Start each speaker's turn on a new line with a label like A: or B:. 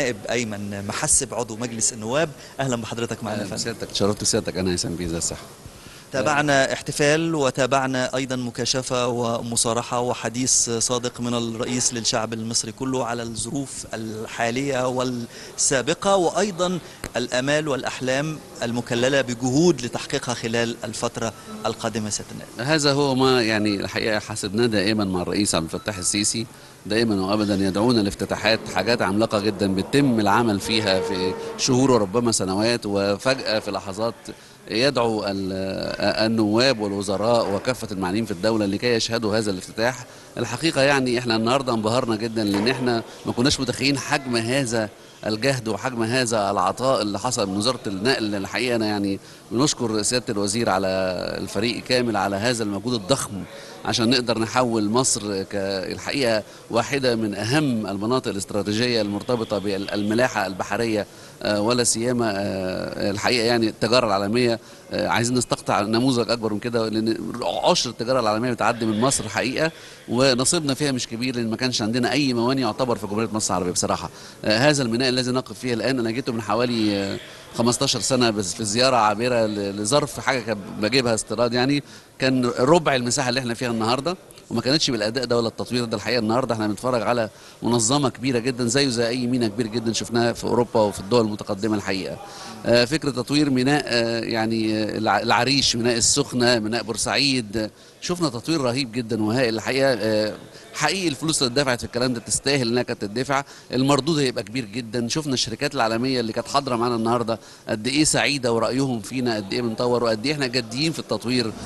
A: النائب ايمن محسب عضو مجلس النواب اهلا بحضرتك معنا
B: أهلا
A: فندم
B: بسيادتك تشرفت سيادتك انا هيثم بيه زي الصح
A: تابعنا احتفال وتابعنا ايضا مكاشفه ومصارحه وحديث صادق من الرئيس للشعب المصري كله على الظروف الحاليه والسابقه وايضا الامال والاحلام المكلله بجهود لتحقيقها خلال الفتره القادمه سياده النائب
B: هذا هو ما يعني الحقيقه حسبناه دائما مع الرئيس عبد الفتاح السيسي دائما وابدا يدعونا لافتتاحات حاجات عملاقه جدا بيتم العمل فيها في شهور وربما سنوات وفجاه في لحظات يدعو ال- النواب والوزراء وكافه المعنيين في الدوله لكي يشهدوا هذا الافتتاح الحقيقه يعني احنا النهارده انبهرنا جدا لان احنا ما كناش متخيلين حجم هذا الجهد وحجم هذا العطاء اللي حصل من وزاره النقل الحقيقه انا يعني بنشكر سياده الوزير على الفريق كامل على هذا المجهود الضخم عشان نقدر نحول مصر كالحقيقه واحده من اهم المناطق الاستراتيجيه المرتبطه بالملاحه البحريه آه، ولا سيما آه، الحقيقه يعني التجاره العالميه آه، عايزين نستقطع نموذج اكبر من كده لان عشر التجاره العالميه بتعدي من مصر حقيقه ونصيبنا فيها مش كبير لان ما كانش عندنا اي موانئ يعتبر في جمهوريه مصر العربيه بصراحه آه، هذا الميناء الذي نقف فيه الان انا جيته من حوالي آه، 15 سنه بس في زياره عابره ل- لظرف حاجه كان بجيبها استيراد يعني كان ربع المساحه اللي احنا فيها النهارده وما كانتش بالاداء ده ولا التطوير ده الحقيقه النهارده احنا بنتفرج على منظمه كبيره جدا زيه زي اي ميناء كبير جدا شفناه في اوروبا وفي الدول المتقدمه الحقيقه آه، فكره تطوير ميناء آه، يعني آه، الع- العريش ميناء السخنه ميناء بورسعيد آه، شفنا تطوير رهيب جدا وهائل الحقيقه آه، حقيقي الفلوس اللي اتدفعت في الكلام ده تستاهل انها كانت تدفع المردود هيبقى كبير جدا شفنا الشركات العالميه اللي كانت حاضره معانا النهارده قد ايه سعيده ورايهم فينا قد ايه بنطور وقد ايه احنا جادين في التطوير